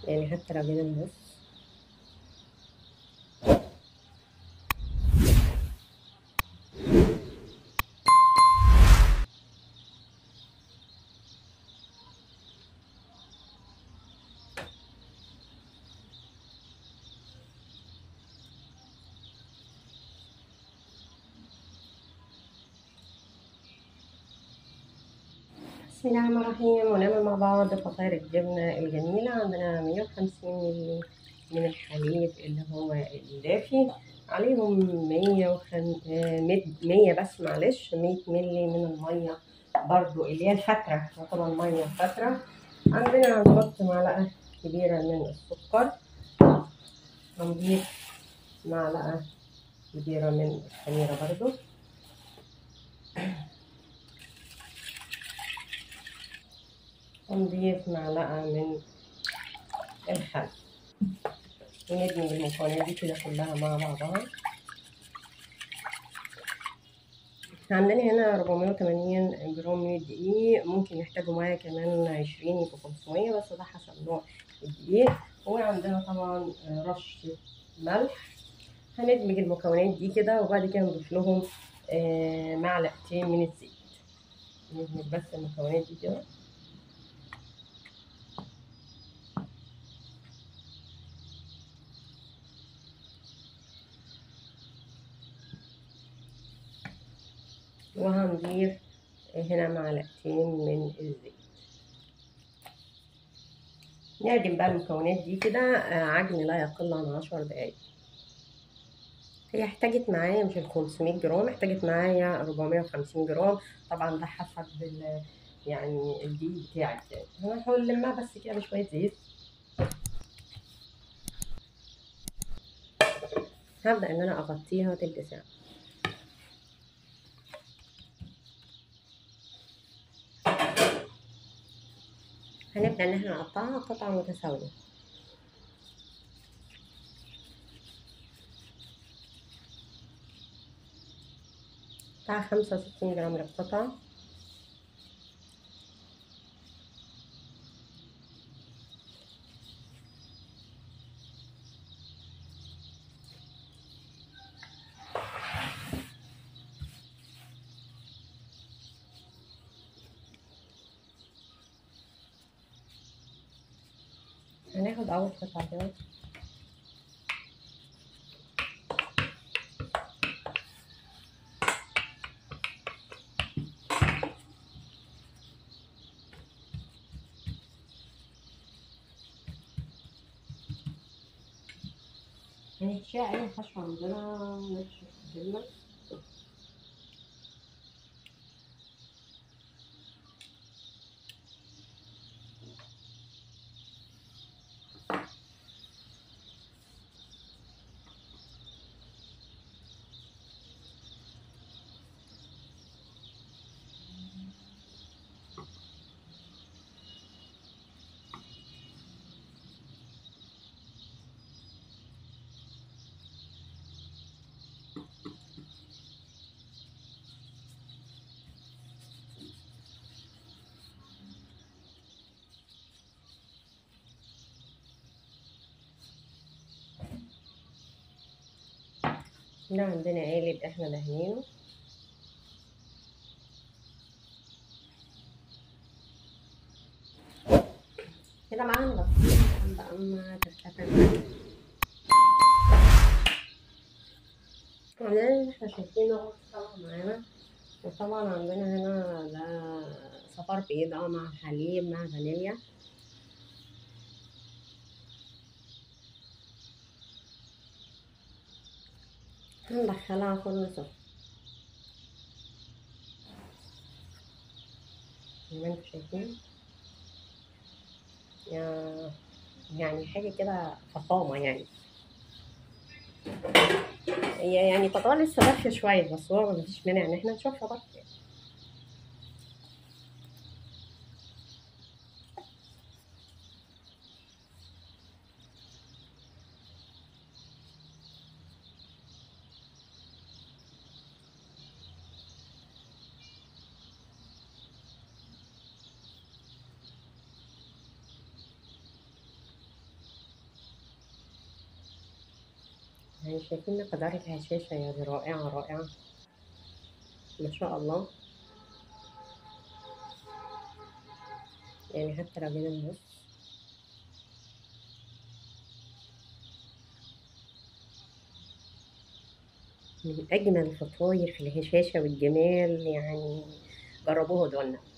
يعني حتى لو جينا نبص بسم الله الرحمن الرحيم ونعمل مع بعض فطاير الجبنة الجميلة عندنا 150 مللي من الحليب اللي هو الدافي عليهم 100 وخم... 100 بس معلش 100 مللي من المية برضو اللي هي الفترة طبعا مية فترة عندنا هنحط معلقة كبيرة من السكر هنضيف معلقة كبيرة من الخميرة برضو ونضيف معلقة من الخل وندمج المكونات دي كده كلها مع بعضها عندنا هنا 480 جرام من الدقيق ممكن يحتاجوا معايا كمان 20 يبقوا 500 بس ده حسب نوع الدقيق وعندنا طبعا رش ملح هندمج المكونات دي كده وبعد كده نضيف لهم معلقتين من الزيت ندمج بس المكونات دي كده وهنضيف هنا معلقتين من الزيت نعجن بقى المكونات دي كده عجن لا يقل عن عشر دقايق هي احتاجت معايا مش ال 500 جرام احتاجت معايا 450 جرام طبعا ده حسب يعني الدقيق بتاعك يعني هنحاول نلمها بس كده بشويه زيت هبدأ ان انا اغطيها تلت ساعه هنبدأ إن احنا نقطعها قطع متساوية بتاع خمسة وستين جرام للقطعة هناخد أول قطعة كده هنحشيها أي حشو عندنا نحشي الجبنة ده عندنا قالب احنا دهنينه كده معانا بطيخ بقى اما تتفتح وبعدين احنا شايفينه طبعا معانا وطبعا عندنا هنا ده صفار بيض اه مع حليب مع فانيليا هندخلها فرن سخن زي ما انتوا شايفين يعني حاجة كده فخامة يعني هي يعني تعتبر لسه دافية شوية بس هو مفيش مانع ان احنا نشوفها برضه يعني. يعني شايفين مقدار الهشاشة يعني رائعة رائعة ما شاء الله يعني حتى لو جينا نبص من أجمل الفطاير في الهشاشة والجمال يعني جربوها دولنا